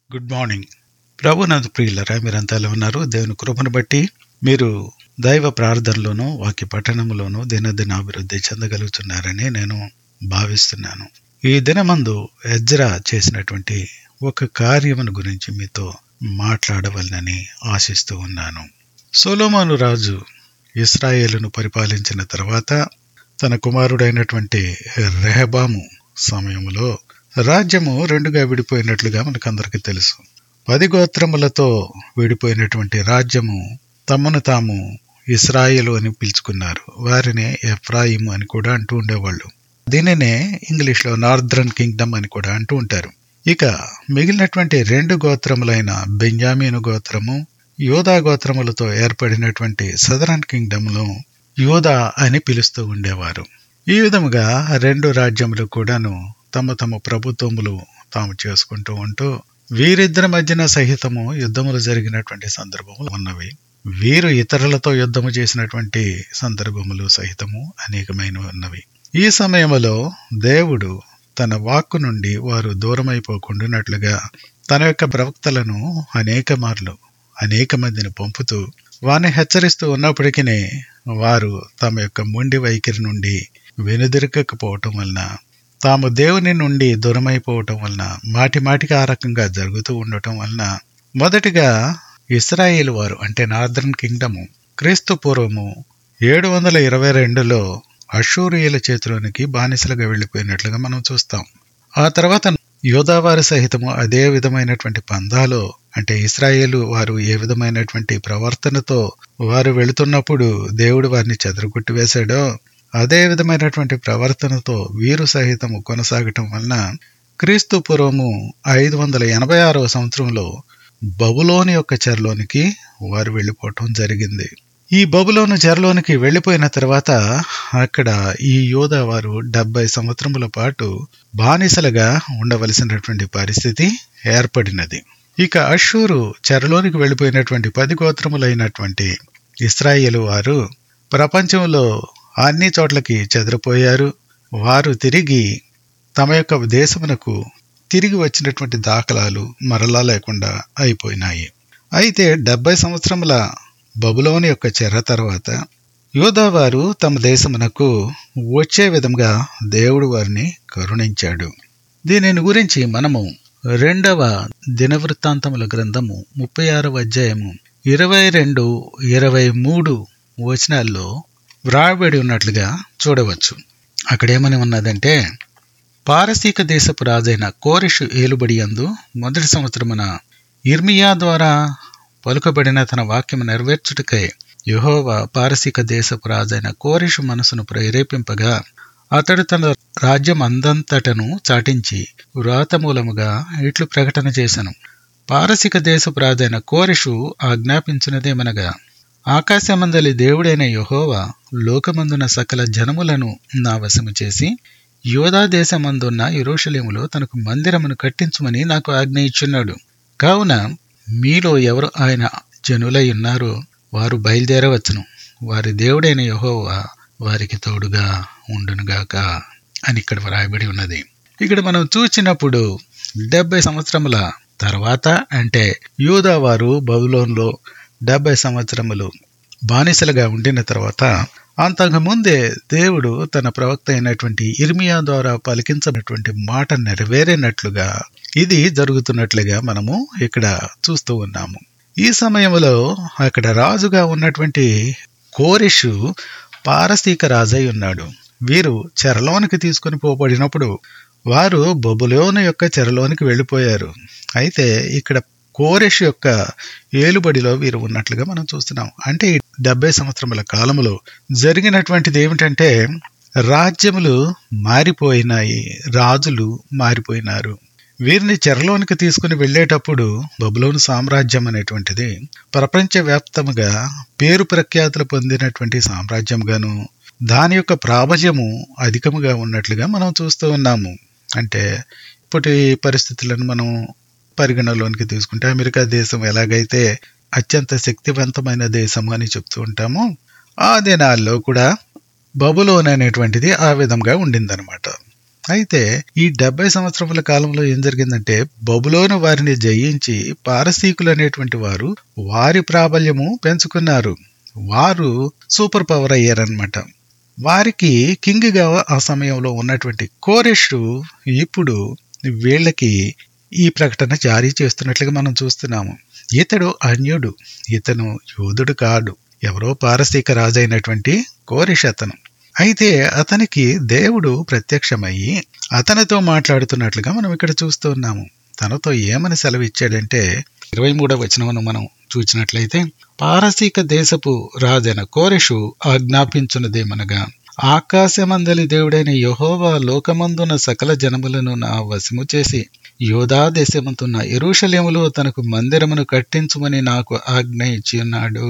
good morning ప్రభు నందు ప్రియులరా మీరంతా ఎలా ఉన్నారు దేవుని కృపను బట్టి మీరు దైవ ప్రార్థనలోను వాక్య పఠనంలోను దినదిన అభివృద్ధి చెందగలుగుతున్నారని నేను భావిస్తున్నాను ఈ దినమందు ఎజ్రా చేసినటువంటి ఒక కార్యమును గురించి మీతో మాట్లాడవలనని ఆశిస్తూ ఉన్నాను సోలోమాను రాజు ఇస్రాయేలును పరిపాలించిన తర్వాత తన కుమారుడైనటువంటి రెహబాము సమయంలో రాజ్యము రెండుగా విడిపోయినట్లుగా మనకందరికీ తెలుసు పది గోత్రములతో విడిపోయినటువంటి రాజ్యము తమను తాము ఇస్రాయేలు అని పిలుచుకున్నారు వారిని ఎఫ్రాయిము అని కూడా అంటూ ఉండేవాళ్ళు దీనినే ఇంగ్లీష్లో నార్దర్న్ కింగ్డమ్ అని కూడా అంటూ ఉంటారు ఇక మిగిలినటువంటి రెండు గోత్రములైన బెంజామీను గోత్రము యోధా గోత్రములతో ఏర్పడినటువంటి సదరన్ కింగ్డమ్లో యోధా అని పిలుస్తూ ఉండేవారు ఈ విధముగా రెండు రాజ్యములు కూడాను తమ తమ ప్రభుత్వములు తాము చేసుకుంటూ ఉంటూ వీరిద్దరి మధ్యన సహితము యుద్ధములు జరిగినటువంటి సందర్భములు ఉన్నవి వీరు ఇతరులతో యుద్ధము చేసినటువంటి సందర్భములు సహితము అనేకమైనవి ఉన్నవి ఈ సమయంలో దేవుడు తన వాక్కు నుండి వారు దూరమైపోకుండానట్లుగా తన యొక్క ప్రవక్తలను అనేక మార్లు అనేక మందిని పంపుతూ వారిని హెచ్చరిస్తూ ఉన్నప్పటికీ వారు తమ యొక్క మొండి వైఖరి నుండి వెనుదిరగకపోవటం వలన తాము దేవుని నుండి దూరమైపోవటం వలన మాటి మాటికి ఆ రకంగా జరుగుతూ ఉండటం వలన మొదటిగా ఇస్రాయేల్ వారు అంటే నార్దర్న్ కింగ్డము క్రీస్తు పూర్వము ఏడు వందల ఇరవై రెండులో అషూరియుల చేతిలోనికి బానిసలుగా వెళ్ళిపోయినట్లుగా మనం చూస్తాం ఆ తర్వాత యోధావారి సహితము అదే విధమైనటువంటి పందాలో అంటే ఇస్రాయేలు వారు ఏ విధమైనటువంటి ప్రవర్తనతో వారు వెళుతున్నప్పుడు దేవుడు వారిని చెదరగొట్టి వేశాడో అదే విధమైనటువంటి ప్రవర్తనతో వీరు సహితము కొనసాగటం వలన క్రీస్తు పూర్వము ఐదు వందల ఎనభై ఆరవ సంవత్సరంలో బబులోని యొక్క చెరలోనికి వారు వెళ్ళిపోవటం జరిగింది ఈ బబులోను చెరలోనికి వెళ్ళిపోయిన తర్వాత అక్కడ ఈ యోధ వారు డెబ్బై సంవత్సరముల పాటు బానిసలుగా ఉండవలసినటువంటి పరిస్థితి ఏర్పడినది ఇక అషూరు చెరలోనికి వెళ్ళిపోయినటువంటి పది గోత్రములైనటువంటి ఇస్రాయేలు వారు ప్రపంచంలో అన్ని చోట్లకి చెదిరిపోయారు వారు తిరిగి తమ యొక్క దేశమునకు తిరిగి వచ్చినటువంటి దాఖలాలు మరలా లేకుండా అయిపోయినాయి అయితే డెబ్బై సంవత్సరముల బబులోని యొక్క చెర తర్వాత యోధావారు తమ దేశమునకు వచ్చే విధంగా దేవుడు వారిని కరుణించాడు దీనిని గురించి మనము రెండవ దినవృత్తాంతముల గ్రంథము ముప్పై ఆరవ అధ్యాయము ఇరవై రెండు ఇరవై మూడు వచనాల్లో వ్రాయబడి ఉన్నట్లుగా చూడవచ్చు అక్కడేమని ఉన్నదంటే పారసీక దేశపు రాజైన కోరిషు ఏలుబడి అందు మొదటి సంవత్సరమున ఇర్మియా ద్వారా పలుకబడిన తన వాక్యము నెరవేర్చుటకై యహోవా పారసీక దేశపు రాజైన కోరిషు మనసును ప్రేరేపింపగా అతడు తన రాజ్యం అందంతటను చాటించి వ్రాతమూలముగా ఇట్లు ప్రకటన చేశాను పారసిక దేశపు రాజైన కోరిషు ఆజ్ఞాపించినదేమనగా ఆకాశమందలి దేవుడైన యహోవా లోకమందున సకల జనములను నా వశము చేసి యోధా దేశమందున్న ఇరోషలేములో తనకు మందిరమును కట్టించుమని నాకు ఆజ్ఞ ఇచ్చున్నాడు కావున మీలో ఎవరు ఆయన జనులై ఉన్నారో వారు బయలుదేరవచ్చును వారి దేవుడైన యహోవా వారికి తోడుగా ఉండునుగాక అని ఇక్కడ వ్రాయబడి ఉన్నది ఇక్కడ మనం చూచినప్పుడు డెబ్బై సంవత్సరముల తర్వాత అంటే యూదా వారు బబులోన్లో డెబ్బై సంవత్సరములు బానిసలుగా ఉండిన తర్వాత అంతకుముందే దేవుడు తన ప్రవక్త అయినటువంటి ఇర్మియా ద్వారా పలికించినటువంటి మాట నెరవేరినట్లుగా ఇది జరుగుతున్నట్లుగా మనము ఇక్కడ చూస్తూ ఉన్నాము ఈ సమయంలో అక్కడ రాజుగా ఉన్నటువంటి కోరిషు పారసీక రాజై ఉన్నాడు వీరు చెరలోనికి తీసుకుని పోబడినప్పుడు వారు బొబులోను యొక్క చెరలోనికి వెళ్ళిపోయారు అయితే ఇక్కడ కోరెష్ యొక్క ఏలుబడిలో వీరు ఉన్నట్లుగా మనం చూస్తున్నాం అంటే ఈ డెబ్బై సంవత్సరముల కాలంలో జరిగినటువంటిది ఏమిటంటే రాజ్యములు మారిపోయినాయి రాజులు మారిపోయినారు వీరిని చెరలోనికి తీసుకుని వెళ్ళేటప్పుడు బబులోను సామ్రాజ్యం అనేటువంటిది ప్రపంచవ్యాప్తముగా పేరు ప్రఖ్యాతులు పొందినటువంటి సామ్రాజ్యంగాను దాని యొక్క ప్రాబల్యము అధికముగా ఉన్నట్లుగా మనం చూస్తూ ఉన్నాము అంటే ఇప్పటి పరిస్థితులను మనం పరిగణలోనికి తీసుకుంటే అమెరికా దేశం ఎలాగైతే అత్యంత శక్తివంతమైన దేశం అని చెప్తూ ఉంటామో ఆ దినాల్లో కూడా బబులోన్ అనేటువంటిది ఆ విధంగా ఉండిందనమాట అయితే ఈ డెబ్బై సంవత్సరముల కాలంలో ఏం జరిగిందంటే బబులోను వారిని జయించి పారసీకులు అనేటువంటి వారు వారి ప్రాబల్యము పెంచుకున్నారు వారు సూపర్ పవర్ అయ్యారనమాట వారికి కింగ్గా ఆ సమయంలో ఉన్నటువంటి కోరెషు ఇప్పుడు వీళ్ళకి ఈ ప్రకటన జారీ చేస్తున్నట్లుగా మనం చూస్తున్నాము ఇతడు అన్యుడు ఇతను యోధుడు కాడు ఎవరో పారసీక రాజు అయినటువంటి కోరిష్ అతను అయితే అతనికి దేవుడు ప్రత్యక్షమయ్యి అతనితో మాట్లాడుతున్నట్లుగా మనం ఇక్కడ చూస్తూ ఉన్నాము తనతో ఏమని సెలవు ఇచ్చాడంటే ఇరవై మూడవ వచనమును మనం చూసినట్లయితే పారసీక దేశపు రాజైన కోరెషు ఆజ్ఞాపించున్నదేమనగా ఆకాశమందలి దేవుడైన యహోవా లోకమందున సకల జనములను నా వశము చేసి యోధా దేశమంతున్న ఎరుషలేములో తనకు మందిరమును కట్టించుమని నాకు ఆజ్ఞ ఇచ్చి ఉన్నాడు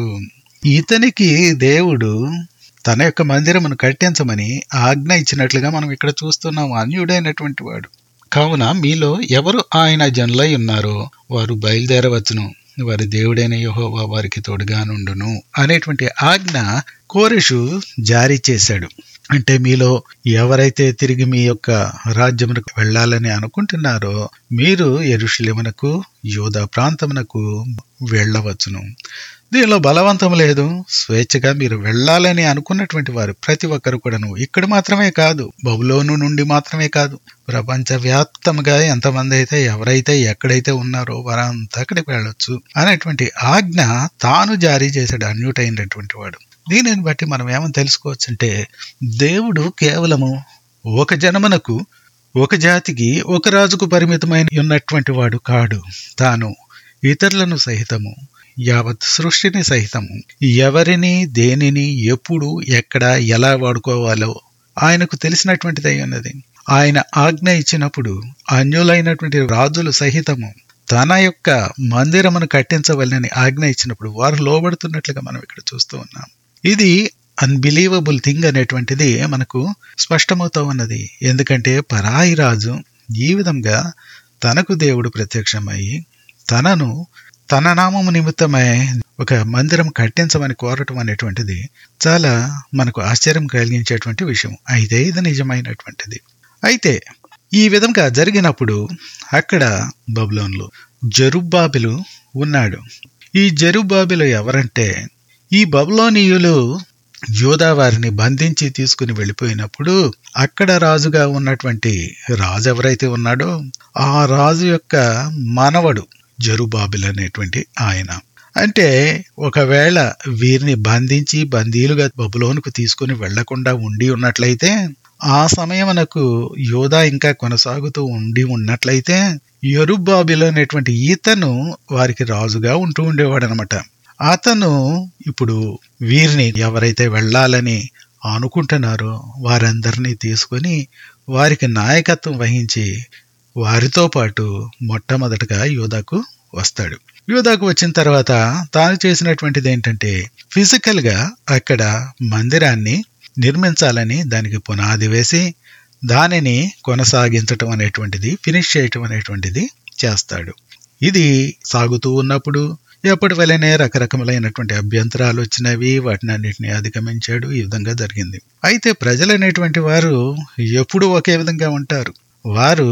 ఇతనికి దేవుడు తన యొక్క మందిరమును కట్టించమని ఆజ్ఞ ఇచ్చినట్లుగా మనం ఇక్కడ చూస్తున్నాం అన్యుడైనటువంటి వాడు కావున మీలో ఎవరు ఆయన జనులై ఉన్నారో వారు బయలుదేరవచ్చును వారి దేవుడైన యహోవా వారికి తోడుగా నుండును అనేటువంటి ఆజ్ఞ కోరెషు జారీ చేశాడు అంటే మీలో ఎవరైతే తిరిగి మీ యొక్క రాజ్యమునకు వెళ్ళాలని అనుకుంటున్నారో మీరు ఎరుషులేమునకు యోధా ప్రాంతమునకు వెళ్ళవచ్చును దీనిలో బలవంతం లేదు స్వేచ్ఛగా మీరు వెళ్ళాలని అనుకున్నటువంటి వారు ప్రతి ఒక్కరు కూడాను ఇక్కడ మాత్రమే కాదు బబులోను నుండి మాత్రమే కాదు ప్రపంచవ్యాప్తంగా ఎంతమంది అయితే ఎవరైతే ఎక్కడైతే ఉన్నారో వారంతా అక్కడికి వెళ్ళొచ్చు అనేటువంటి ఆజ్ఞ తాను జారీ చేశాడు అన్యూటైనటువంటి వాడు దీనిని బట్టి మనం ఏమని తెలుసుకోవచ్చు అంటే దేవుడు కేవలము ఒక జనమునకు ఒక జాతికి ఒక రాజుకు పరిమితమైన ఉన్నటువంటి వాడు కాడు తాను ఇతరులను సహితము యావత్ సృష్టిని సహితము ఎవరిని దేనిని ఎప్పుడు ఎక్కడ ఎలా వాడుకోవాలో ఆయనకు తెలిసినటువంటిదై ఉన్నది ఆయన ఆజ్ఞ ఇచ్చినప్పుడు అన్యులైనటువంటి రాజులు సహితము తన యొక్క మందిరమును కట్టించవలనని ఆజ్ఞ ఇచ్చినప్పుడు వారు లోబడుతున్నట్లుగా మనం ఇక్కడ చూస్తూ ఉన్నాం ఇది అన్బిలీవబుల్ థింగ్ అనేటువంటిది మనకు స్పష్టమవుతూ ఉన్నది ఎందుకంటే పరాయి రాజు ఈ విధంగా తనకు దేవుడు ప్రత్యక్షమయ్యి తనను తన నామము నిమిత్తమై ఒక మందిరం కట్టించమని కోరటం అనేటువంటిది చాలా మనకు ఆశ్చర్యం కలిగించేటువంటి విషయం అయితే ఇది నిజమైనటువంటిది అయితే ఈ విధంగా జరిగినప్పుడు అక్కడ బబులోన్లో జరుబ్బాబిలు ఉన్నాడు ఈ జరుబ్బాబిలు ఎవరంటే ఈ బబులోనీయులు యోధా వారిని బంధించి తీసుకుని వెళ్ళిపోయినప్పుడు అక్కడ రాజుగా ఉన్నటువంటి రాజు ఎవరైతే ఉన్నాడో ఆ రాజు యొక్క మనవడు జరుబాబిల్ అనేటువంటి ఆయన అంటే ఒకవేళ వీరిని బంధించి బందీలుగా బబులోనుకు తీసుకుని వెళ్లకుండా ఉండి ఉన్నట్లయితే ఆ సమయమునకు యోధా ఇంకా కొనసాగుతూ ఉండి ఉన్నట్లయితే యరుబాబిల్ అనేటువంటి ఈతను వారికి రాజుగా ఉంటూ ఉండేవాడు అనమాట అతను ఇప్పుడు వీరిని ఎవరైతే వెళ్ళాలని అనుకుంటున్నారో వారందరినీ తీసుకొని వారికి నాయకత్వం వహించి వారితో పాటు మొట్టమొదటగా యోధాకు వస్తాడు యోధాకు వచ్చిన తర్వాత తాను చేసినటువంటిది ఏంటంటే ఫిజికల్ గా అక్కడ మందిరాన్ని నిర్మించాలని దానికి పునాది వేసి దానిని కొనసాగించటం అనేటువంటిది ఫినిష్ చేయటం అనేటువంటిది చేస్తాడు ఇది సాగుతూ ఉన్నప్పుడు ఎప్పటి వల్లనే రకరకములైనటువంటి అభ్యంతరాలు వచ్చినవి వాటిని అన్నింటినీ అధిగమించాడు ఈ విధంగా జరిగింది అయితే ప్రజలు అనేటువంటి వారు ఎప్పుడు ఒకే విధంగా ఉంటారు వారు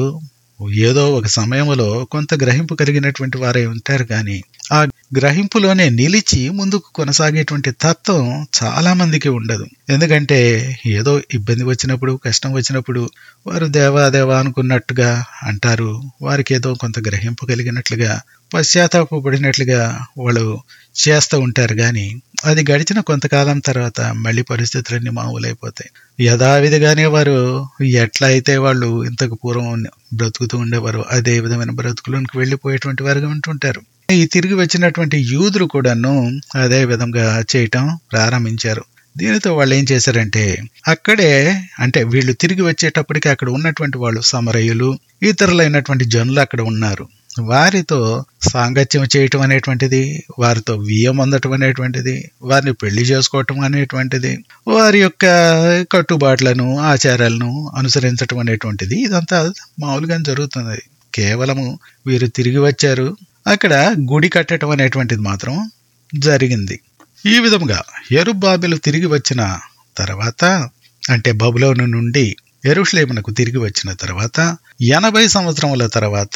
ఏదో ఒక సమయంలో కొంత గ్రహింపు కలిగినటువంటి వారే ఉంటారు కానీ ఆ గ్రహింపులోనే నిలిచి ముందుకు కొనసాగేటువంటి తత్వం చాలా మందికి ఉండదు ఎందుకంటే ఏదో ఇబ్బంది వచ్చినప్పుడు కష్టం వచ్చినప్పుడు వారు దేవా దేవా అనుకున్నట్టుగా అంటారు వారికి ఏదో కొంత గ్రహింపు కలిగినట్లుగా పశ్చాత్తాపడినట్లుగా వాళ్ళు చేస్తూ ఉంటారు కానీ అది గడిచిన కొంతకాలం తర్వాత మళ్ళీ పరిస్థితులన్నీ మామూలైపోతాయి యథావిధిగానే వారు ఎట్లా అయితే వాళ్ళు ఇంతకు పూర్వం బ్రతుకుతూ ఉండేవారు అదే విధమైన బ్రతుకులోనికి వెళ్ళిపోయేటువంటి వారుగా ఉంటుంటారు ఈ తిరిగి వచ్చినటువంటి యూదులు కూడాను అదే విధంగా చేయటం ప్రారంభించారు దీనితో వాళ్ళు ఏం చేశారంటే అక్కడే అంటే వీళ్ళు తిరిగి వచ్చేటప్పటికి అక్కడ ఉన్నటువంటి వాళ్ళు సమరయులు ఇతరులైనటువంటి జనులు అక్కడ ఉన్నారు వారితో సాంగత్యం చేయటం అనేటువంటిది వారితో వియ్యం అందటం అనేటువంటిది వారిని పెళ్లి చేసుకోవటం అనేటువంటిది వారి యొక్క కట్టుబాట్లను ఆచారాలను అనుసరించటం అనేటువంటిది ఇదంతా మామూలుగా జరుగుతుంది కేవలము వీరు తిరిగి వచ్చారు అక్కడ గుడి కట్టడం అనేటువంటిది మాత్రం జరిగింది ఈ విధంగా ఎరుబాబిలు తిరిగి వచ్చిన తర్వాత అంటే బబులోను నుండి ఎరుషులేమునకు తిరిగి వచ్చిన తర్వాత ఎనభై సంవత్సరముల తర్వాత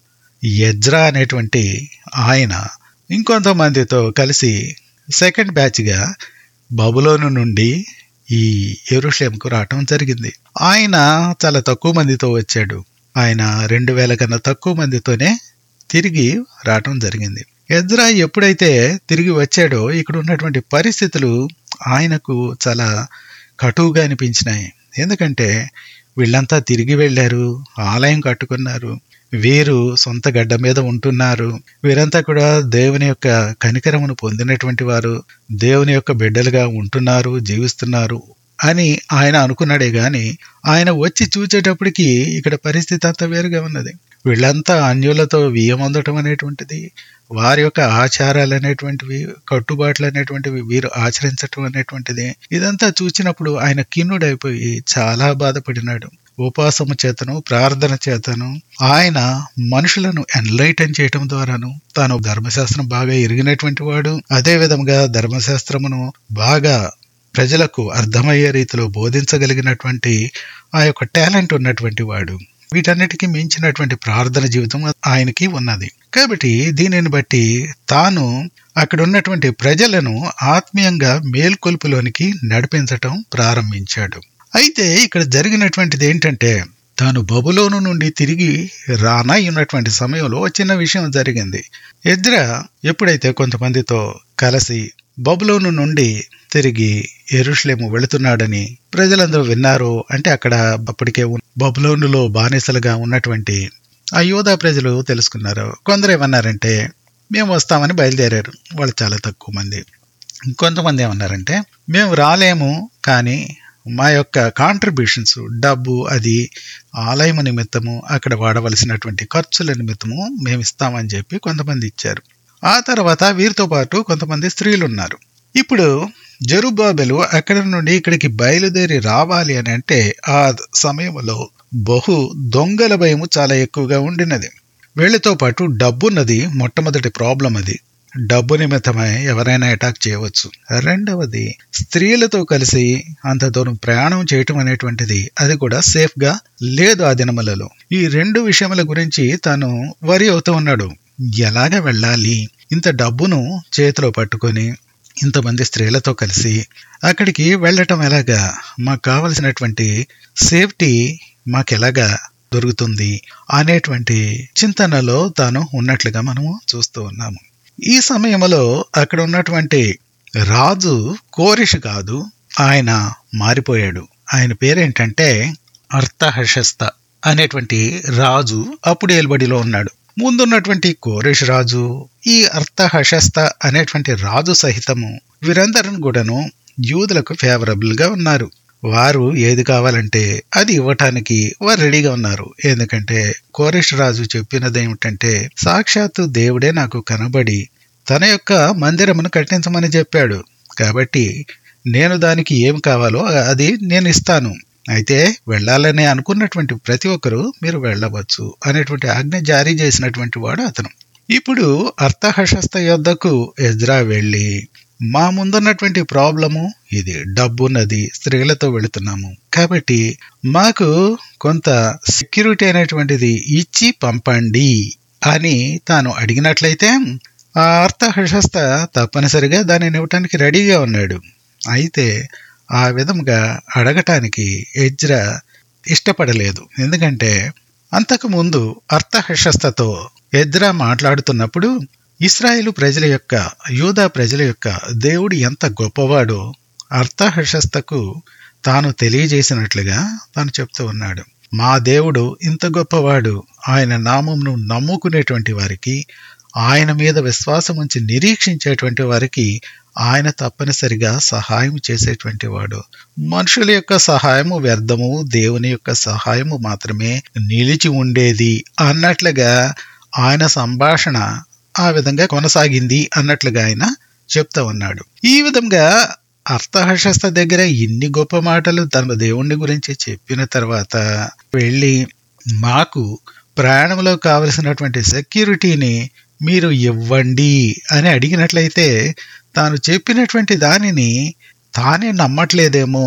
యజ్రా అనేటువంటి ఆయన ఇంకొంతమందితో కలిసి సెకండ్ బ్యాచ్గా బబులోను నుండి ఈ ఎరుషలేంకు రావటం జరిగింది ఆయన చాలా తక్కువ మందితో వచ్చాడు ఆయన రెండు వేల కన్నా తక్కువ మందితోనే తిరిగి రావటం జరిగింది ఎజ్రా ఎప్పుడైతే తిరిగి వచ్చాడో ఇక్కడ ఉన్నటువంటి పరిస్థితులు ఆయనకు చాలా కటువుగా అనిపించినాయి ఎందుకంటే వీళ్ళంతా తిరిగి వెళ్ళారు ఆలయం కట్టుకున్నారు వీరు సొంత గడ్డ మీద ఉంటున్నారు వీరంతా కూడా దేవుని యొక్క కనికరమును పొందినటువంటి వారు దేవుని యొక్క బిడ్డలుగా ఉంటున్నారు జీవిస్తున్నారు అని ఆయన అనుకున్నాడే గాని ఆయన వచ్చి చూచేటప్పటికి ఇక్కడ పరిస్థితి అంతా వేరుగా ఉన్నది వీళ్ళంతా అన్యులతో వియ్యమొందటం అనేటువంటిది వారి యొక్క ఆచారాలు అనేటువంటివి కట్టుబాట్లు అనేటువంటివి వీరు ఆచరించటం అనేటువంటిది ఇదంతా చూసినప్పుడు ఆయన కిన్నుడైపోయి చాలా బాధపడినాడు ఉపవాసము చేతను ప్రార్థన చేతను ఆయన మనుషులను ఎన్లైటన్ చేయటం ద్వారాను తాను ధర్మశాస్త్రం బాగా ఎరిగినటువంటి వాడు అదే విధంగా ధర్మశాస్త్రమును బాగా ప్రజలకు అర్థమయ్యే రీతిలో బోధించగలిగినటువంటి ఆ యొక్క టాలెంట్ ఉన్నటువంటి వాడు వీటన్నిటికీ మించినటువంటి ప్రార్థన జీవితం ఆయనకి ఉన్నది కాబట్టి దీనిని బట్టి తాను అక్కడ ఉన్నటువంటి ప్రజలను ఆత్మీయంగా మేల్కొల్పులోనికి నడిపించటం ప్రారంభించాడు అయితే ఇక్కడ జరిగినటువంటిది ఏంటంటే తాను బబులోను నుండి తిరిగి రానై ఉన్నటువంటి సమయంలో చిన్న విషయం జరిగింది ఎద్ర ఎప్పుడైతే కొంతమందితో కలిసి బబులోను నుండి తిరిగి ఎరుషులేము వెళుతున్నాడని ప్రజలందరూ విన్నారు అంటే అక్కడ అప్పటికే బబులోనులో బానిసలుగా ఉన్నటువంటి ఆ యోధా ప్రజలు తెలుసుకున్నారు కొందరు ఏమన్నారంటే మేము వస్తామని బయలుదేరారు వాళ్ళు చాలా తక్కువ మంది కొంతమంది ఏమన్నారంటే మేము రాలేము కానీ మా యొక్క కాంట్రిబ్యూషన్స్ డబ్బు అది ఆలయము నిమిత్తము అక్కడ వాడవలసినటువంటి ఖర్చుల నిమిత్తము మేము ఇస్తామని చెప్పి కొంతమంది ఇచ్చారు ఆ తర్వాత వీరితో పాటు కొంతమంది స్త్రీలు ఉన్నారు ఇప్పుడు జరుబాబెలు అక్కడి నుండి ఇక్కడికి బయలుదేరి రావాలి అని అంటే ఆ సమయంలో బహు దొంగల భయము చాలా ఎక్కువగా ఉండినది వీళ్ళతో పాటు డబ్బున్నది మొట్టమొదటి ప్రాబ్లం అది డబ్బు నిమిత్తమై ఎవరైనా అటాక్ చేయవచ్చు రెండవది స్త్రీలతో కలిసి అంత దూరం ప్రయాణం చేయటం అనేటువంటిది అది కూడా సేఫ్ గా లేదు ఆ దినములలో ఈ రెండు విషయముల గురించి తాను వరి అవుతూ ఉన్నాడు ఎలాగ వెళ్ళాలి ఇంత డబ్బును చేతిలో పట్టుకొని ఇంతమంది స్త్రీలతో కలిసి అక్కడికి వెళ్ళటం ఎలాగా మాకు కావలసినటువంటి సేఫ్టీ మాకు ఎలాగా దొరుకుతుంది అనేటువంటి చింతనలో తాను ఉన్నట్లుగా మనము చూస్తూ ఉన్నాము ఈ సమయంలో అక్కడ ఉన్నటువంటి రాజు కోరిష్ కాదు ఆయన మారిపోయాడు ఆయన పేరేంటంటే అర్థహశస్త అనేటువంటి రాజు అప్పుడు ఏలుబడిలో ఉన్నాడు ముందున్నటువంటి కోరేష్ రాజు ఈ అర్థహశస్త అనేటువంటి రాజు సహితము వీరందరూ కూడాను యూదులకు ఫేవరబుల్ గా ఉన్నారు వారు ఏది కావాలంటే అది ఇవ్వటానికి వారు రెడీగా ఉన్నారు ఎందుకంటే కోరేష్ రాజు చెప్పినది ఏమిటంటే సాక్షాత్తు దేవుడే నాకు కనబడి తన యొక్క మందిరమును కట్టించమని చెప్పాడు కాబట్టి నేను దానికి ఏం కావాలో అది నేను ఇస్తాను అయితే వెళ్ళాలని అనుకున్నటువంటి ప్రతి ఒక్కరూ మీరు వెళ్ళవచ్చు అనేటువంటి ఆజ్ఞ జారీ చేసినటువంటి వాడు అతను ఇప్పుడు అర్థహశస్త యొద్దకు ఎజ్రా వెళ్ళి మా ముందున్నటువంటి ప్రాబ్లము ఇది డబ్బున్నది స్త్రీలతో వెళుతున్నాము కాబట్టి మాకు కొంత సెక్యూరిటీ అనేటువంటిది ఇచ్చి పంపండి అని తాను అడిగినట్లయితే ఆ అర్థహశస్త తప్పనిసరిగా దానిని ఇవ్వటానికి రెడీగా ఉన్నాడు అయితే ఆ విధంగా అడగటానికి ఎజ్రా ఇష్టపడలేదు ఎందుకంటే అంతకుముందు అర్థహశస్తతో ఎజ్రా మాట్లాడుతున్నప్పుడు ఇస్రాయేలు ప్రజల యొక్క యూదా ప్రజల యొక్క దేవుడు ఎంత గొప్పవాడో అర్థహశస్తకు తాను తెలియజేసినట్లుగా తాను చెప్తూ ఉన్నాడు మా దేవుడు ఇంత గొప్పవాడు ఆయన నామంను నమ్ముకునేటువంటి వారికి ఆయన మీద విశ్వాసం ఉంచి నిరీక్షించేటువంటి వారికి ఆయన తప్పనిసరిగా సహాయం చేసేటువంటి వాడు మనుషుల యొక్క సహాయము వ్యర్థము దేవుని యొక్క సహాయము మాత్రమే నిలిచి ఉండేది అన్నట్లుగా ఆయన సంభాషణ ఆ విధంగా కొనసాగింది అన్నట్లుగా ఆయన చెప్తా ఉన్నాడు ఈ విధంగా అర్థహశస్త దగ్గర ఇన్ని గొప్ప మాటలు తన దేవుణ్ణి గురించి చెప్పిన తర్వాత వెళ్ళి మాకు ప్రయాణంలో కావలసినటువంటి సెక్యూరిటీని మీరు ఇవ్వండి అని అడిగినట్లయితే తాను చెప్పినటువంటి దానిని తానే నమ్మట్లేదేమో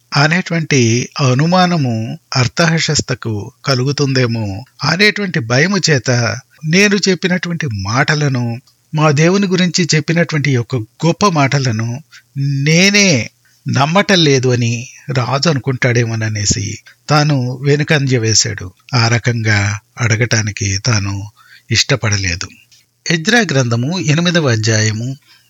అనేటువంటి అనుమానము అర్థహశస్తకు కలుగుతుందేమో అనేటువంటి భయము చేత నేను చెప్పినటువంటి మాటలను మా దేవుని గురించి చెప్పినటువంటి యొక్క గొప్ప మాటలను నేనే నమ్మటం లేదు అని రాజు అనుకుంటాడేమోననేసి తాను వెనుకంజ వేశాడు ఆ రకంగా అడగటానికి తాను ఇష్టపడలేదు ఎజ్రా గ్రంథము ఎనిమిదవ అధ్యాయము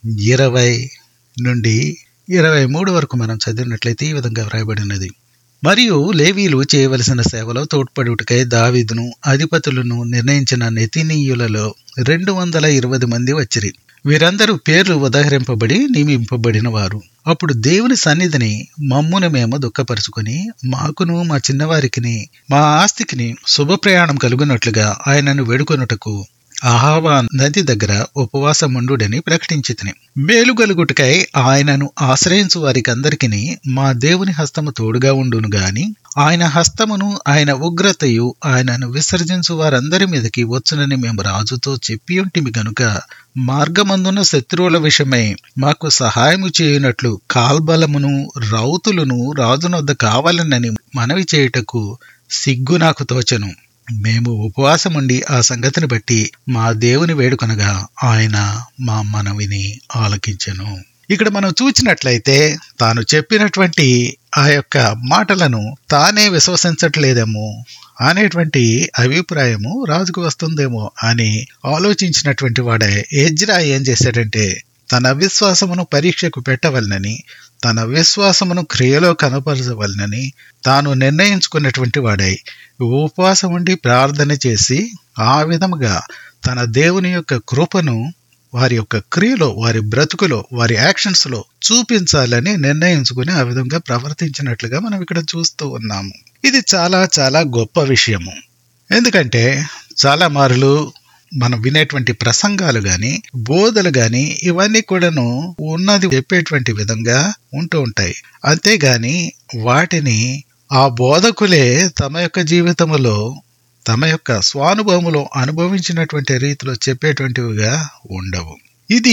ఇరవై నుండి ఇరవై మూడు వరకు మనం చదివినట్లయితే ఈ విధంగా వ్రాయబడినది మరియు లేవీలు చేయవలసిన సేవలో తోడ్పడుటకై దావీదును అధిపతులను నిర్ణయించిన నెతినీయులలో రెండు వందల ఇరవై మంది వచ్చిరి వీరందరూ పేర్లు ఉదహరింపబడి నియమింపబడిన వారు అప్పుడు దేవుని సన్నిధిని మమ్మును మేము దుఃఖపరుచుకొని మాకును మా చిన్నవారికిని మా ఆస్తికిని శుభప్రయాణం కలుగునట్లుగా ఆయనను వేడుకొనుటకు అహావా నది దగ్గర ఉపవాసముండుడని ప్రకటించితిని మేలు గలుగుటకై ఆయనను ఆశ్రయించు వారికి అందరికిని మా దేవుని హస్తము తోడుగా ఉండును గాని ఆయన హస్తమును ఆయన ఉగ్రతయు ఆయనను విసర్జించు వారందరి మీదకి వచ్చునని మేము రాజుతో చెప్పి ఉంటిమి గనుక మార్గమందున శత్రువుల విషయమై మాకు సహాయము చేయునట్లు కాల్బలమును రౌతులను రాజునొద్ద కావాలనని మనవి చేయుటకు సిగ్గు నాకు తోచను మేము ఉపవాసముండి ఆ సంగతిని బట్టి మా దేవుని వేడుకొనగా ఆయన మా మనవిని ఆలకించెను ఇక్కడ మనం చూచినట్లయితే తాను చెప్పినటువంటి ఆ యొక్క మాటలను తానే విశ్వసించట్లేదేమో అనేటువంటి అభిప్రాయము రాజుకు వస్తుందేమో అని ఆలోచించినటువంటి వాడే ఎజ్రా ఏం చేశాడంటే తన విశ్వాసమును పరీక్షకు పెట్టవలనని తన విశ్వాసమును క్రియలో కనపరచవలనని తాను నిర్ణయించుకున్నటువంటి వాడై ఉపవాసం ఉండి ప్రార్థన చేసి ఆ విధముగా తన దేవుని యొక్క కృపను వారి యొక్క క్రియలో వారి బ్రతుకులో వారి యాక్షన్స్ లో చూపించాలని నిర్ణయించుకుని ఆ విధంగా ప్రవర్తించినట్లుగా మనం ఇక్కడ చూస్తూ ఉన్నాము ఇది చాలా చాలా గొప్ప విషయము ఎందుకంటే చాలా మారులు మనం వినేటువంటి ప్రసంగాలు గాని బోధలు గాని ఇవన్నీ కూడాను ఉన్నది చెప్పేటువంటి విధంగా ఉంటూ ఉంటాయి అంతేగాని వాటిని ఆ బోధకులే తమ యొక్క జీవితములో తమ యొక్క స్వానుభవములో అనుభవించినటువంటి రీతిలో చెప్పేటువంటివిగా ఉండవు ఇది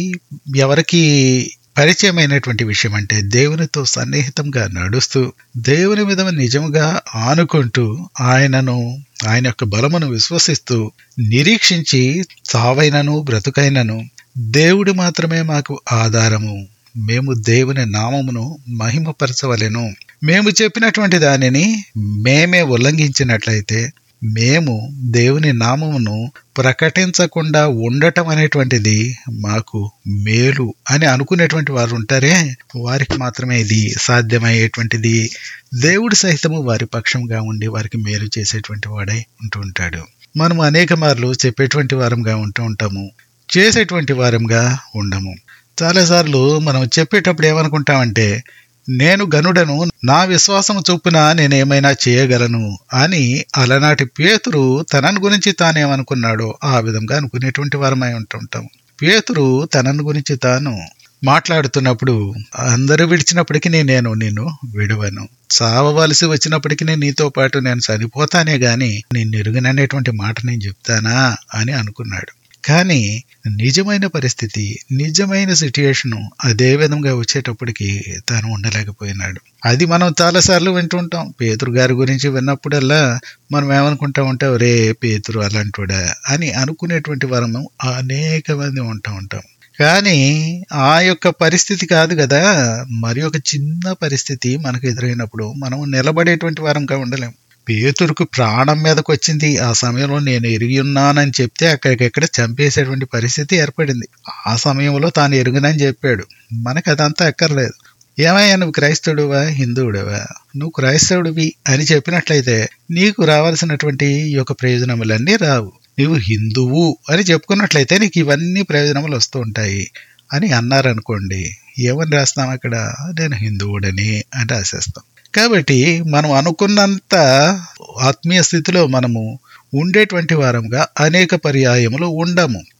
ఎవరికి పరిచయమైనటువంటి విషయం అంటే దేవునితో సన్నిహితంగా నడుస్తూ దేవుని మీద నిజముగా ఆనుకుంటూ ఆయనను ఆయన యొక్క బలమును విశ్వసిస్తూ నిరీక్షించి చావైనను బ్రతుకైనను దేవుడు మాత్రమే మాకు ఆధారము మేము దేవుని నామమును మహిమపరచవలెను మేము చెప్పినటువంటి దానిని మేమే ఉల్లంఘించినట్లయితే మేము దేవుని నామమును ప్రకటించకుండా ఉండటం అనేటువంటిది మాకు మేలు అని అనుకునేటువంటి వారు ఉంటారే వారికి మాత్రమే ఇది సాధ్యమయ్యేటువంటిది దేవుడి సహితము వారి పక్షంగా ఉండి వారికి మేలు చేసేటువంటి వాడై ఉంటూ ఉంటాడు మనము అనేక మార్లు చెప్పేటువంటి వారంగా ఉంటూ ఉంటాము చేసేటువంటి వారంగా ఉండము చాలాసార్లు మనం చెప్పేటప్పుడు ఏమనుకుంటామంటే నేను గనుడను నా విశ్వాసం చొప్పున నేనేమైనా చేయగలను అని అలనాటి పేతురు తనను గురించి తానేమనుకున్నాడో ఆ విధంగా అనుకునేటువంటి వారమై ఉంటుంటాం పేతురు తనను గురించి తాను మాట్లాడుతున్నప్పుడు అందరూ విడిచినప్పటికీ నేను నిన్ను విడవను చావవలసి వచ్చినప్పటికీ నీతో పాటు నేను చనిపోతానే గాని నేను ఎరుగననేటువంటి మాట నేను చెప్తానా అని అనుకున్నాడు కానీ నిజమైన పరిస్థితి నిజమైన సిట్యుయేషను అదే విధంగా వచ్చేటప్పటికి తాను ఉండలేకపోయినాడు అది మనం చాలాసార్లు వింటుంటాం పేతురు గారి గురించి విన్నప్పుడల్లా మనం ఏమనుకుంటా ఉంటాం రే పేతురు అలాంటివాడా అని అనుకునేటువంటి వరము అనేక మంది ఉంటా ఉంటాం కానీ ఆ యొక్క పరిస్థితి కాదు కదా మరి ఒక చిన్న పరిస్థితి మనకు ఎదురైనప్పుడు మనం నిలబడేటువంటి వారంగా ఉండలేం పేతురుకు ప్రాణం మీదకి వచ్చింది ఆ సమయంలో నేను ఎరిగి ఉన్నానని చెప్తే అక్కడికెక్కడ చంపేసేటువంటి పరిస్థితి ఏర్పడింది ఆ సమయంలో తాను ఎరుగునని చెప్పాడు మనకు అదంతా ఎక్కర్లేదు ఏమయ్యా నువ్వు క్రైస్తవుడువా హిందువుడువా నువ్వు క్రైస్తవుడివి అని చెప్పినట్లయితే నీకు రావాల్సినటువంటి ఈ యొక్క ప్రయోజనములన్నీ రావు నువ్వు హిందువు అని చెప్పుకున్నట్లయితే నీకు ఇవన్నీ ప్రయోజనములు వస్తూ ఉంటాయి అని అన్నారనుకోండి ఏమని రాస్తాం అక్కడ నేను హిందువుడని అని రాసేస్తాం కాబట్టి మనం అనుకున్నంత ఆత్మీయ స్థితిలో మనము ఉండేటువంటి వారంగా అనేక పర్యాయములు ఉండము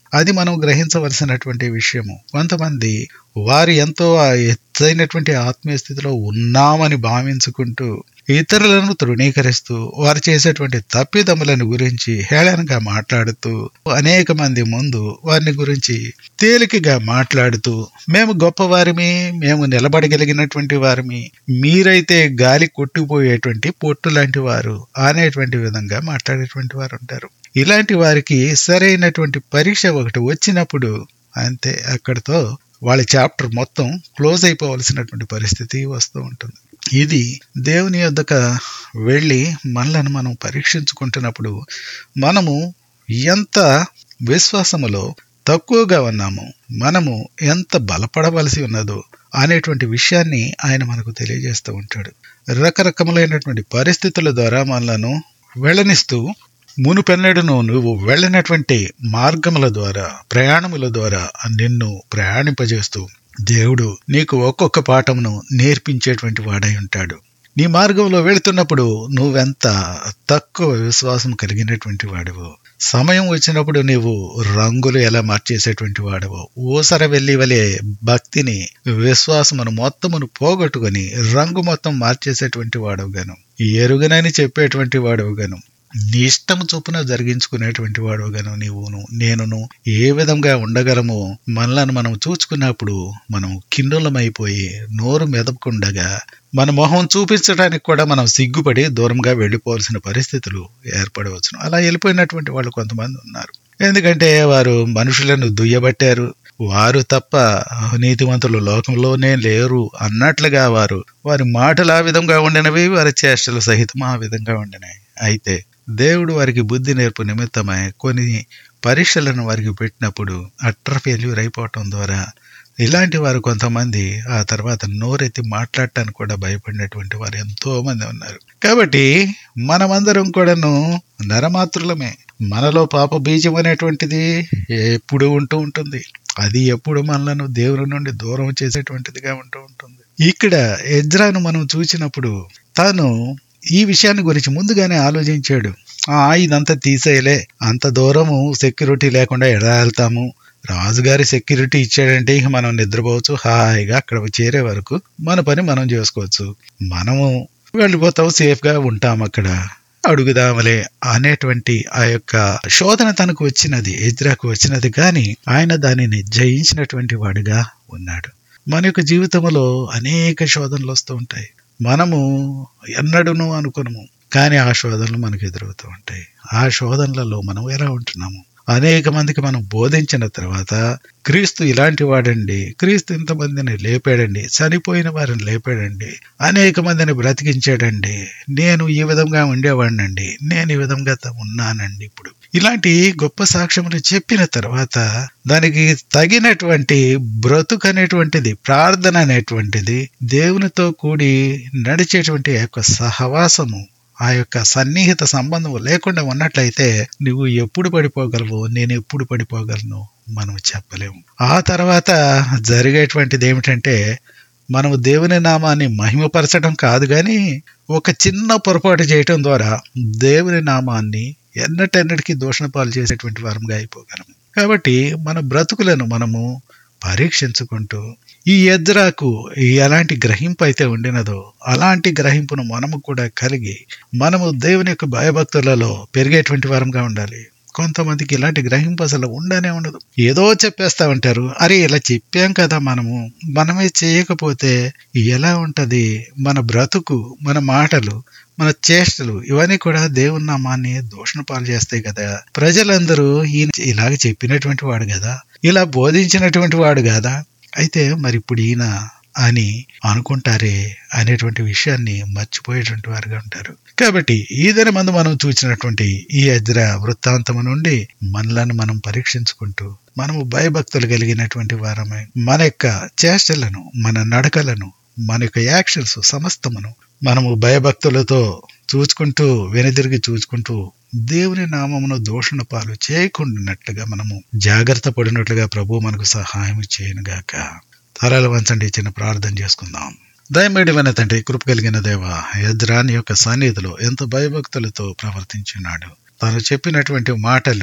అది మనం గ్రహించవలసినటువంటి విషయము కొంతమంది వారు ఎంతో ఎత్తైనటువంటి ఆత్మీయ స్థితిలో ఉన్నామని భావించుకుంటూ ఇతరులను తృణీకరిస్తూ వారు చేసేటువంటి తప్పిదములను గురించి హేళనగా మాట్లాడుతూ అనేక మంది ముందు వారిని గురించి తేలికగా మాట్లాడుతూ మేము గొప్పవారిమి మేము నిలబడగలిగినటువంటి వారిమి మీరైతే గాలి కొట్టుకుపోయేటువంటి పొట్టు లాంటి వారు అనేటువంటి విధంగా మాట్లాడేటువంటి వారు ఉంటారు ఇలాంటి వారికి సరైనటువంటి పరీక్ష ఒకటి వచ్చినప్పుడు అంతే అక్కడితో వాళ్ళ చాప్టర్ మొత్తం క్లోజ్ అయిపోవలసినటువంటి పరిస్థితి వస్తూ ఉంటుంది ఇది దేవుని యొద్దక వెళ్ళి మనలను మనం పరీక్షించుకుంటున్నప్పుడు మనము ఎంత విశ్వాసములో తక్కువగా ఉన్నాము మనము ఎంత బలపడవలసి ఉన్నదో అనేటువంటి విషయాన్ని ఆయన మనకు తెలియజేస్తూ ఉంటాడు రకరకములైనటువంటి పరిస్థితుల ద్వారా మనలను వెళ్ళనిస్తూ మునుపెన్నడును నువ్వు వెళ్ళినటువంటి మార్గముల ద్వారా ప్రయాణముల ద్వారా నిన్ను ప్రయాణింపజేస్తూ దేవుడు నీకు ఒక్కొక్క పాఠమును నేర్పించేటువంటి వాడై ఉంటాడు నీ మార్గంలో వెళుతున్నప్పుడు నువ్వెంత తక్కువ విశ్వాసం కలిగినటువంటి వాడివో సమయం వచ్చినప్పుడు నీవు రంగులు ఎలా మార్చేసేటువంటి వాడవో ఊసర వెళ్ళి వలె భక్తిని విశ్వాసమును మొత్తమును పోగొట్టుకొని రంగు మొత్తం మార్చేసేటువంటి వాడవు గాను ఎరుగనని చెప్పేటువంటి వాడవు గాను నీ ఇష్టము చొప్పున జరిగించుకునేటువంటి వాడు గను నీవును నేనును ఏ విధంగా ఉండగలమో మనలను మనం చూచుకున్నప్పుడు మనం కిండులమైపోయి నోరు మెదపకుండగా మన మొహం చూపించడానికి కూడా మనం సిగ్గుపడి దూరంగా వెళ్ళిపోవాల్సిన పరిస్థితులు ఏర్పడవచ్చును అలా వెళ్ళిపోయినటువంటి వాళ్ళు కొంతమంది ఉన్నారు ఎందుకంటే వారు మనుషులను దుయ్యబట్టారు వారు తప్ప నీతివంతులు లోకంలోనే లేరు అన్నట్లుగా వారు వారి మాటలు ఆ విధంగా ఉండినవి వారి చేష్టలు సహితం ఆ విధంగా ఉండినాయి అయితే దేవుడు వారికి బుద్ధి నేర్పు నిమిత్తమై కొన్ని పరీక్షలను వారికి పెట్టినప్పుడు అట్టర్ ఫెయిల్యూర్ అయిపోవటం ద్వారా ఇలాంటి వారు కొంతమంది ఆ తర్వాత నోరెత్తి మాట్లాడటానికి కూడా భయపడినటువంటి వారు ఎంతో మంది ఉన్నారు కాబట్టి మనమందరం కూడాను నరమాత్రులమే మనలో పాప బీజం అనేటువంటిది ఎప్పుడు ఉంటూ ఉంటుంది అది ఎప్పుడు మనలను దేవుని నుండి దూరం చేసేటువంటిదిగా ఉంటూ ఉంటుంది ఇక్కడ ఎజ్రాను మనం చూసినప్పుడు తాను ఈ విషయాన్ని గురించి ముందుగానే ఆలోచించాడు ఆ ఇదంతా తీసేయలే అంత దూరము సెక్యూరిటీ లేకుండా ఎడా వెళ్తాము రాజుగారి సెక్యూరిటీ ఇచ్చాడంటే ఇక మనం నిద్రపోవచ్చు హాయిగా అక్కడ చేరే వరకు మన పని మనం చేసుకోవచ్చు మనము వెళ్ళిపోతాం సేఫ్ గా ఉంటాం అక్కడ అడుగుదామలే అనేటువంటి ఆ యొక్క శోధన తనకు వచ్చినది ఎజ్రాకు వచ్చినది కానీ ఆయన దానిని జయించినటువంటి వాడుగా ఉన్నాడు మన యొక్క జీవితంలో అనేక శోధనలు వస్తూ ఉంటాయి మనము ఎన్నడూను అనుకునము కానీ ఆ శోధనలు మనకు ఎదురవుతూ ఉంటాయి ఆ శోధనలలో మనం ఎలా ఉంటున్నాము అనేక మందికి మనం బోధించిన తర్వాత క్రీస్తు ఇలాంటి వాడండి క్రీస్తు ఇంతమందిని లేపాడండి చనిపోయిన వారిని లేపాడండి అనేక మందిని బ్రతికించాడండి నేను ఈ విధంగా ఉండేవాడినండి నేను ఈ విధంగా ఉన్నానండి ఇప్పుడు ఇలాంటి గొప్ప సాక్ష్యములు చెప్పిన తర్వాత దానికి తగినటువంటి బ్రతుకు అనేటువంటిది ప్రార్థన అనేటువంటిది దేవునితో కూడి నడిచేటువంటి యొక్క సహవాసము ఆ యొక్క సన్నిహిత సంబంధం లేకుండా ఉన్నట్లయితే నువ్వు ఎప్పుడు పడిపోగలవు నేను ఎప్పుడు పడిపోగలను మనం చెప్పలేము ఆ తర్వాత జరిగేటువంటిది ఏమిటంటే మనము దేవుని నామాన్ని మహిమపరచడం కాదు కానీ ఒక చిన్న పొరపాటు చేయటం ద్వారా దేవుని నామాన్ని ఎన్నటెన్నటికీ దూషణ పాలు చేసేటువంటి వారంగా అయిపోగలము కాబట్టి మన బ్రతుకులను మనము పరీక్షించుకుంటూ ఈ ఎద్రాకు ఎలాంటి గ్రహింపు అయితే ఉండినదో అలాంటి గ్రహింపును మనము కూడా కలిగి మనము దేవుని యొక్క భయభక్తులలో పెరిగేటువంటి వారంగా ఉండాలి కొంతమందికి ఇలాంటి గ్రహింపు అసలు ఉండనే ఉండదు ఏదో చెప్పేస్తా ఉంటారు అరే ఇలా చెప్పాం కదా మనము మనమే చేయకపోతే ఎలా ఉంటది మన బ్రతుకు మన మాటలు మన చేష్టలు ఇవన్నీ కూడా దేవుని నామాన్ని దూషణ పాలు చేస్తాయి కదా ప్రజలందరూ ఈయన ఇలాగ చెప్పినటువంటి వాడు కదా ఇలా బోధించినటువంటి వాడు కదా అయితే మరి ఇప్పుడు ఈయన అని అనుకుంటారే అనేటువంటి విషయాన్ని మర్చిపోయేటువంటి వారుగా ఉంటారు కాబట్టి ఈ దిన మందు మనం చూసినటువంటి ఈ అజ్ర వృత్తాంతము నుండి మనలను మనం పరీక్షించుకుంటూ మనము భయభక్తులు కలిగినటువంటి వారమై మన యొక్క చేష్టలను మన నడకలను మన యొక్క యాక్షన్స్ సమస్తమును మనము భయభక్తులతో చూచుకుంటూ వెనుదిరిగి చూచుకుంటూ దేవుని నామమును దోషణ పాలు చేయకుండానట్లుగా మనము జాగ్రత్త పడినట్లుగా ప్రభు మనకు సహాయం చేయనుగాక తరాలు వంచండి చిన్న ప్రార్థన చేసుకుందాం దయమేడివైన తండ్రి కృప కలిగిన దేవ యద్రాని యొక్క సన్నిధిలో ఎంత భయభక్తులతో ప్రవర్తించున్నాడు తాను చెప్పినటువంటి మాటలు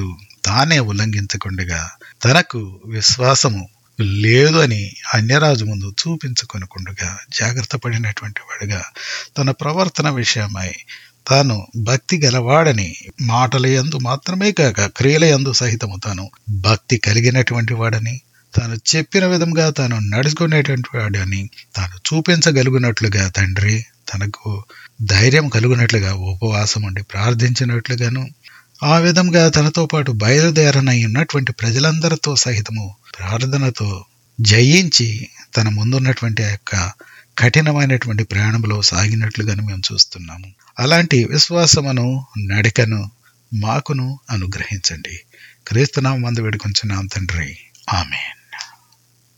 తానే ఉల్లంఘించకుండగా తనకు విశ్వాసము లేదు అని అన్యరాజు ముందు చూపించుకొనకుండగా జాగ్రత్త పడినటువంటి వాడుగా తన ప్రవర్తన విషయమై తాను భక్తి గలవాడని మాటల యందు మాత్రమే కాక క్రియల యందు సహితము తాను భక్తి కలిగినటువంటి వాడని తాను చెప్పిన విధంగా తాను నడుచుకునేటువంటి వాడని తాను చూపించగలుగునట్లుగా తండ్రి తనకు ధైర్యం కలుగునట్లుగా ఉపవాసం ఉండి ప్రార్థించినట్లుగాను ఆ విధంగా తనతో పాటు బయలుదేరనై ఉన్నటువంటి ప్రజలందరితో సహితము ప్రార్థనతో జయించి తన ముందున్నటువంటి ఆ యొక్క కఠినమైనటువంటి ప్రయాణంలో సాగినట్లుగాను మేము చూస్తున్నాము అలాంటి విశ్వాసమును నడికను మాకును అనుగ్రహించండి క్రీస్తునామం మందు వేడుకొంచున్నాం తండ్రి ఆమెన్